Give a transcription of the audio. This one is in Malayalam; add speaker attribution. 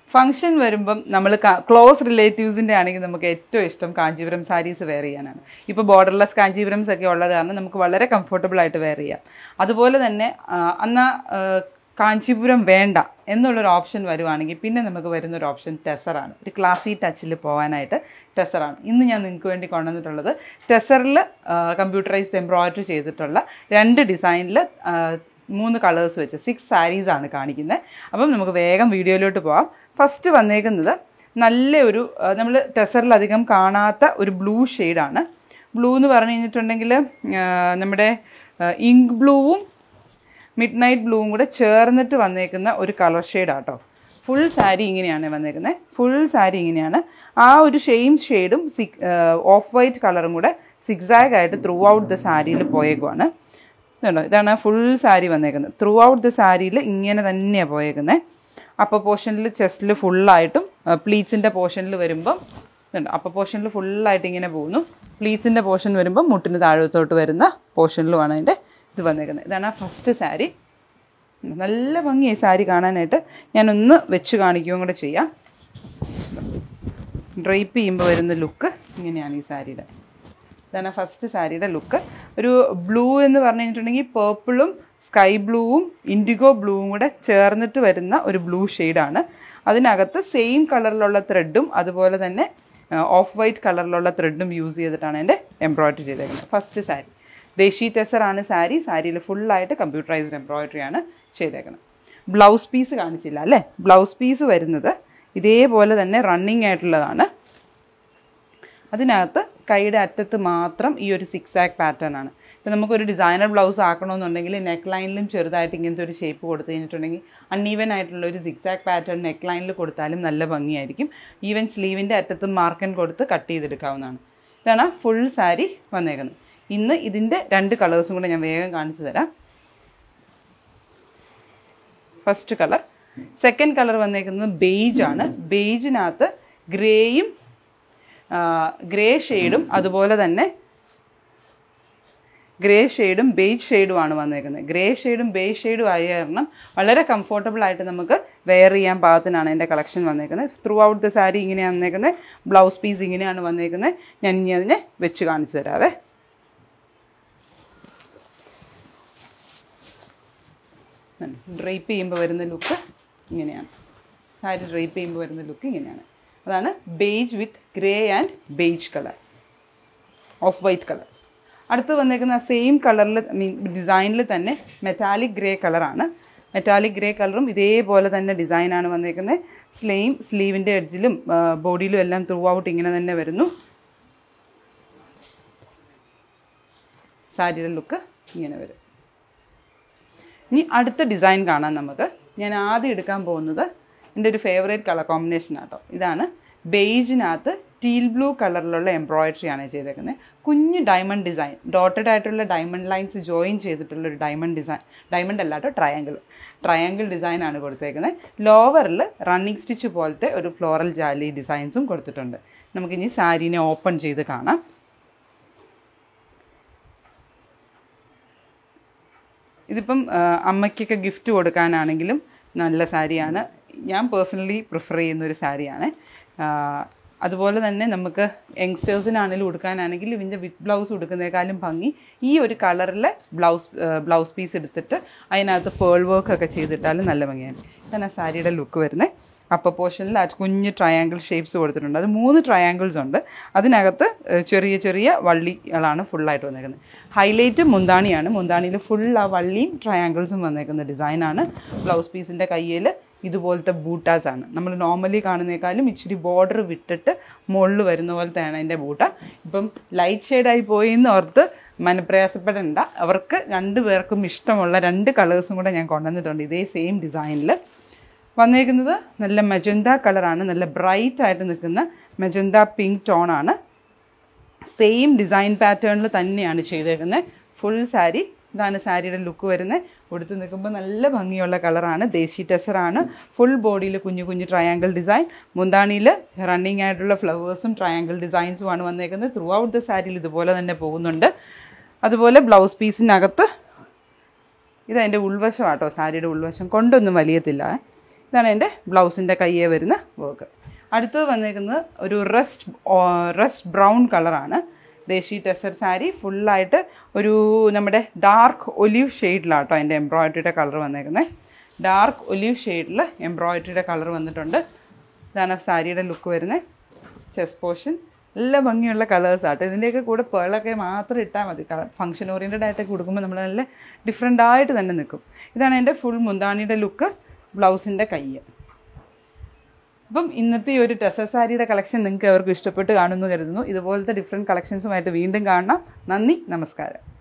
Speaker 1: ഫംഗ്ഷൻ വരുമ്പം നമ്മൾ ക്ലോസ് റിലേറ്റീവ്സിൻ്റെ ആണെങ്കിൽ നമുക്ക് ഏറ്റവും ഇഷ്ടം കാഞ്ചീപുരം സാരീസ് വെയർ ചെയ്യാനാണ് ഇപ്പോൾ ബോർഡർലെസ് കാഞ്ചീപുരംസ് ഒക്കെ ഉള്ളത് കാരണം നമുക്ക് വളരെ കംഫർട്ടബിൾ ആയിട്ട് വെയർ ചെയ്യാം അതുപോലെ തന്നെ അന്ന് കാഞ്ചീപുരം വേണ്ട എന്നുള്ളൊരു ഓപ്ഷൻ വരുവാണെങ്കിൽ പിന്നെ നമുക്ക് വരുന്ന ഒരു ഓപ്ഷൻ ടെസറാണ് ഒരു ക്ലാസി ടച്ചിൽ പോകാനായിട്ട് ടെസറാണ് ഇന്ന് ഞാൻ നിങ്ങൾക്ക് വേണ്ടി കൊണ്ടുവന്നിട്ടുള്ളത് ടെസറിൽ കമ്പ്യൂട്ടറൈസ്ഡ് എംബ്രോയിഡറി ചെയ്തിട്ടുള്ള രണ്ട് ഡിസൈനിൽ മൂന്ന് കളേഴ്സ് വെച്ച് സിക്സ് സാരീസ് ആണ് കാണിക്കുന്നത് അപ്പം നമുക്ക് വേഗം വീഡിയോയിലോട്ട് പോവാം ഫസ്റ്റ് വന്നേക്കുന്നത് നല്ല ഒരു നമ്മൾ ടെസറിൽ അധികം കാണാത്ത ഒരു ബ്ലൂ ഷെയ്ഡാണ് ബ്ലൂ എന്ന് പറഞ്ഞു കഴിഞ്ഞിട്ടുണ്ടെങ്കിൽ നമ്മുടെ ഇങ്ക് ബ്ലൂവും മിഡ് നൈറ്റ് ബ്ലൂവും കൂടെ ചേർന്നിട്ട് വന്നേക്കുന്ന ഒരു കളർ ഷെയ്ഡാട്ടോ ഫുൾ സാരി ഇങ്ങനെയാണ് വന്നേക്കുന്നത് ഫുൾ സാരി ഇങ്ങനെയാണ് ആ ഒരു ഷെയിം ഷെയ്ഡും സിക് ഓഫ് വൈറ്റ് കളറും കൂടെ സിക്സാഗ് ആയിട്ട് ത്രൂ ഔട്ട് ദ സാരിയിൽ പോയേക്കുവാണ് ഇതുണ്ടോ ഇതാണ് ഫുൾ സാരി വന്നേക്കുന്നത് ത്രൂ ഔട്ട് ദ സാരിയിൽ ഇങ്ങനെ തന്നെയാണ് പോയേക്കുന്നത് അപ്പർ പോർഷനിൽ ചെസ്റ്റിൽ ഫുള്ളായിട്ടും പ്ലീറ്റ്സിൻ്റെ പോർഷനിൽ വരുമ്പം ഇതുണ്ട് അപ്പർ പോർഷനിൽ ഫുള്ളായിട്ട് ഇങ്ങനെ പോകുന്നു പ്ലീറ്റ്സിൻ്റെ പോർഷൻ വരുമ്പം മുട്ടിന് താഴത്തോട്ട് വരുന്ന പോർഷനിലുമാണ് അതിൻ്റെ ഇത് വന്നേക്കുന്നത് ഇതാണ് ഫസ്റ്റ് സാരി നല്ല ഭംഗിയായി സാരി കാണാനായിട്ട് ഞാനൊന്ന് വെച്ച് കാണിക്കുകയും കൂടെ ചെയ്യാം ഡ്രൈപ്പ് ചെയ്യുമ്പോൾ വരുന്ന ലുക്ക് ഇങ്ങനെയാണ് ഈ സാരിയുടെ ഇതാണ് ഫസ്റ്റ് സാരിയുടെ ലുക്ക് ഒരു ബ്ലൂ എന്ന് പറഞ്ഞു കഴിഞ്ഞിട്ടുണ്ടെങ്കിൽ പേർപ്പിളും സ്കൈ ബ്ലൂവും ഇൻഡിഗോ ബ്ലൂവും കൂടെ ചേർന്നിട്ട് വരുന്ന ഒരു ബ്ലൂ ഷെയ്ഡാണ് അതിനകത്ത് സെയിം കളറിലുള്ള ത്രെഡും അതുപോലെ തന്നെ ഓഫ് വൈറ്റ് കളറിലുള്ള ത്രെഡും യൂസ് ചെയ്തിട്ടാണ് എൻ്റെ എംബ്രോയിഡറി ചെയ്തേക്കുന്നത് ഫസ്റ്റ് സാരി ദേശി ടെസറാണ് സാരി സാരിയിൽ ഫുള്ളായിട്ട് കമ്പ്യൂട്ടറൈസ്ഡ് എംബ്രോയിഡറി ആണ് ചെയ്തേക്കുന്നത് ബ്ലൗസ് പീസ് കാണിച്ചില്ല അല്ലേ ബ്ലൗസ് പീസ് വരുന്നത് ഇതേപോലെ തന്നെ റണ്ണിങ് ആയിട്ടുള്ളതാണ് അതിനകത്ത് കൈയുടെ അറ്റത്ത് മാത്രം ഈ ഒരു സിക്സ് ആക്ക് പാറ്റേൺ ആണ് ഇപ്പം നമുക്കൊരു ഡിസൈനർ ബ്ലൗസ് ആക്കണമെന്നുണ്ടെങ്കിൽ നെക്ക് ലൈനിലും ചെറുതായിട്ട് ഇങ്ങനത്തെ ഒരു ഷേപ്പ് കൊടുത്തു കഴിഞ്ഞിട്ടുണ്ടെങ്കിൽ അൺഈവൻ ആയിട്ടുള്ള ഒരു സിക്സ് ആക്ക് പാറ്റേൺ നെക്ക് ലൈനിൽ കൊടുത്താലും നല്ല ഭംഗിയായിരിക്കും ഈവൻ സ്ലീവിൻ്റെ അറ്റത്ത് മാർക്കൻ കൊടുത്ത് കട്ട് ചെയ്തെടുക്കാവുന്നതാണ് ഇതാണ് ഫുൾ സാരി വന്നേക്കുന്നത് ഇന്ന് ഇതിൻ്റെ രണ്ട് കളേഴ്സും കൂടെ ഞാൻ വേഗം കാണിച്ചു തരാം ഫസ്റ്റ് കളർ സെക്കൻഡ് കളർ വന്നേക്കുന്നത് ബെയ്ജ് ആണ് ബെയ്ജിനകത്ത് ഗ്രേയും ഗ്രേ ഷെയ്ഡും അതുപോലെ തന്നെ ഗ്രേ ഷെയ്ഡും ബേജ് ഷെയ്ഡുമാണ് വന്നേക്കുന്നത് ഗ്രേ ഷെയ്ഡും ബേജ് ഷെയ്ഡും ആയ കാരണം വളരെ കംഫർട്ടബിൾ ആയിട്ട് നമുക്ക് വെയർ ചെയ്യാൻ പാകത്തിനാണ് എൻ്റെ കളക്ഷൻ വന്നേക്കുന്നത് ത്രൂ ഔട്ട് ദ സാരി ഇങ്ങനെയാണ് വന്നേക്കുന്നത് ബ്ലൗസ് പീസ് ഇങ്ങനെയാണ് വന്നേക്കുന്നത് ഞാൻ ഇനി അതിനെ വെച്ച് കാണിച്ചു തരാവേ ഡ്രൈപ്പ് ചെയ്യുമ്പോൾ വരുന്ന ലുക്ക് ഇങ്ങനെയാണ് സാരി ഡ്രൈപ്പ് ചെയ്യുമ്പോൾ വരുന്ന ലുക്ക് ഇങ്ങനെയാണ് അതാണ് beige with grey and beige colour off white colour അടുത്ത് വന്നേക്കുന്ന സെയിം കളറിൽ മീൻ ഡിസൈനിൽ തന്നെ മെറ്റാലിക് ഗ്രേ കളറാണ് മെറ്റാലിക് ഗ്രേ കളറും ഇതേപോലെ തന്നെ ഡിസൈനാണ് വന്നേക്കുന്നത് സ്ലെയിം സ്ലീവിൻ്റെ എഡ്ജിലും ബോഡിയിലും എല്ലാം ത്രൂ ഔട്ട് ഇങ്ങനെ തന്നെ വരുന്നു സാരിയുടെ ലുക്ക് ഇങ്ങനെ വരും ഇനി അടുത്ത ഡിസൈൻ കാണാം നമുക്ക് ഞാൻ ആദ്യം എടുക്കാൻ പോകുന്നത് എൻ്റെ ഒരു ഫേവറേറ്റ് കളർ കോമ്പിനേഷൻ ആട്ടോ ഇതാണ് ബേജിനകത്ത് ടീൽ ബ്ലൂ കളറിലുള്ള എംബ്രോയിഡറി ആണ് ചെയ്തേക്കുന്നത് കുഞ്ഞ് ഡയമണ്ട് ഡിസൈൻ ഡോട്ടഡ് ആയിട്ടുള്ള ഡയമണ്ട് ലൈൻസ് ജോയിൻ ചെയ്തിട്ടുള്ള ഒരു ഡയമണ്ട് ഡിസൈൻ ഡയമണ്ട് അല്ലാട്ടോ ട്രയാങ്കിൾ ട്രയാങ്കിൾ ഡിസൈൻ ആണ് കൊടുത്തേക്കുന്നത് ലോവറിൽ റണ്ണിങ് സ്റ്റിച്ച് പോലത്തെ ഒരു ഫ്ലോറൽ ജാലി ഡിസൈൻസും കൊടുത്തിട്ടുണ്ട് നമുക്കിനി സാരീനെ ഓപ്പൺ ചെയ്ത് കാണാം ഇതിപ്പം അമ്മയ്ക്കൊക്കെ ഗിഫ്റ്റ് കൊടുക്കാനാണെങ്കിലും നല്ല സാരിയാണ് ഞാൻ പേഴ്സണലി പ്രിഫർ ചെയ്യുന്ന ഒരു സാരിയാണ് അതുപോലെ തന്നെ നമുക്ക് യങ്സ്റ്റേഴ്സിനാണെങ്കിലും ഉടുക്കാനാണെങ്കിൽ ഇതിൻ്റെ വിത്ത് ബ്ലൗസ് ഉടുക്കുന്നതിനേക്കാളും ഭംഗി ഈ ഒരു കളറിലെ ബ്ലൗസ് ബ്ലൗസ് പീസ് എടുത്തിട്ട് അതിനകത്ത് പേൾ വർക്ക് ഒക്കെ ചെയ്തിട്ടാലും നല്ല ഭംഗിയാണ് ഇതാണ് ആ സാരിയുടെ ലുക്ക് വരുന്നത് അപ്പർ പോർഷനിൽ ആ കുഞ്ഞ് ട്രയാങ്കിൾ ഷേപ്സ് കൊടുത്തിട്ടുണ്ട് അത് മൂന്ന് ട്രയാങ്കിൾസ് ഉണ്ട് അതിനകത്ത് ചെറിയ ചെറിയ വള്ളികളാണ് ഫുള്ളായിട്ട് വന്നേക്കുന്നത് ഹൈലൈറ്റ് മുന്താണിയാണ് മുന്താണിയിൽ ഫുൾ ആ വള്ളിയും ട്രയാങ്കിൾസും വന്നേക്കുന്ന ഡിസൈനാണ് ബ്ലൗസ് പീസിൻ്റെ കയ്യിൽ ഇതുപോലത്തെ ബൂട്ടാസ് ആണ് നമ്മൾ നോർമലി കാണുന്നേക്കാളും ഇച്ചിരി ബോർഡർ വിട്ടിട്ട് മുകളിൽ വരുന്ന പോലത്തെയാണ് അതിൻ്റെ ബൂട്ട ഇപ്പം ലൈറ്റ് ഷെയ്ഡായി പോയി എന്ന് ഓർത്ത് മനപ്രയാസപ്പെടേണ്ട അവർക്ക് രണ്ട് പേർക്കും ഇഷ്ടമുള്ള രണ്ട് കളേഴ്സും കൂടെ ഞാൻ കൊണ്ടുവന്നിട്ടുണ്ട് ഇതേ സെയിം ഡിസൈനിൽ വന്നേക്കുന്നത് നല്ല മെജന്ത കളറാണ് നല്ല ബ്രൈറ്റ് ആയിട്ട് നിൽക്കുന്ന മെജന്ത പിങ്ക് ടോണാണ് സെയിം ഡിസൈൻ പാറ്റേണിൽ തന്നെയാണ് ചെയ്തേക്കുന്നത് ഫുൾ സാരി ഇതാണ് സാരിയുടെ ലുക്ക് വരുന്നത് ഉടുത്ത് നിൽക്കുമ്പോൾ നല്ല ഭംഗിയുള്ള കളറാണ് ദേശി ടെസറാണ് ഫുൾ ബോഡിയിൽ കുഞ്ഞു കുഞ്ഞു ട്രയാങ്കിൾ ഡിസൈൻ മുന്താണിയിൽ റണ്ണിങ് ആയിട്ടുള്ള ഫ്ലവേഴ്സും ട്രയാങ്കിൾ ഡിസൈൻസുമാണ് വന്നേക്കുന്നത് ത്രൂ ഔട്ട് ദ സാരിയിൽ ഇതുപോലെ തന്നെ പോകുന്നുണ്ട് അതുപോലെ ബ്ലൗസ് പീസിനകത്ത് ഇതതിൻ്റെ ഉൾവശം ആട്ടോ സാരിയുടെ ഉൾവശം കൊണ്ടൊന്നും വലിയത്തില്ല ഇതാണ് എൻ്റെ ബ്ലൗസിൻ്റെ കയ്യെ വരുന്ന വർക്ക് അടുത്തത് വന്നേക്കുന്നത് ഒരു റസ്റ്റ് റസ്റ്റ് ബ്രൗൺ കളറാണ് ദേശി ടെസർ സാരി ഫുള്ളായിട്ട് ഒരു നമ്മുടെ ഡാർക്ക് ഒലിവ് ഷെയ്ഡിലാട്ടോ എൻ്റെ എംബ്രോയിഡറിയുടെ കളർ വന്നേക്കുന്നത് ഡാർക്ക് ഒലിവ് ഷെയ്ഡിൽ എംബ്രോയിഡറിയുടെ കളർ വന്നിട്ടുണ്ട് ഇതാണ് സാരിയുടെ ലുക്ക് വരുന്നത് ചെസ് പോർഷൻ നല്ല ഭംഗിയുള്ള കളേഴ്സ് ആട്ടോ ഇതിൻ്റെയൊക്കെ കൂടെ പേളൊക്കെ മാത്രം ഇട്ടാൽ മതി ഫംഗ്ഷൻ ഓറിയൻറ്റഡ് ആയിട്ടൊക്കെ കൊടുക്കുമ്പോൾ നമ്മൾ നല്ല ഡിഫറെൻ്റ് ആയിട്ട് തന്നെ നിൽക്കും ഇതാണ് എൻ്റെ ഫുൾ മുന്താണിയുടെ ലുക്ക് ബ്ലൗസിൻ്റെ കയ്യ് അപ്പം ഇന്നത്തെ ഈ ഒരു ടെസർ സാരിയുടെ കളക്ഷൻ നിങ്ങൾക്ക് എവർക്കും ഇഷ്ടപ്പെട്ട് കാണുമെന്ന് കരുതുന്നു ഇതുപോലത്തെ ഡിഫറെൻറ്റ് കളക്ഷൻസുമായിട്ട് വീണ്ടും കാണാം നന്ദി നമസ്കാരം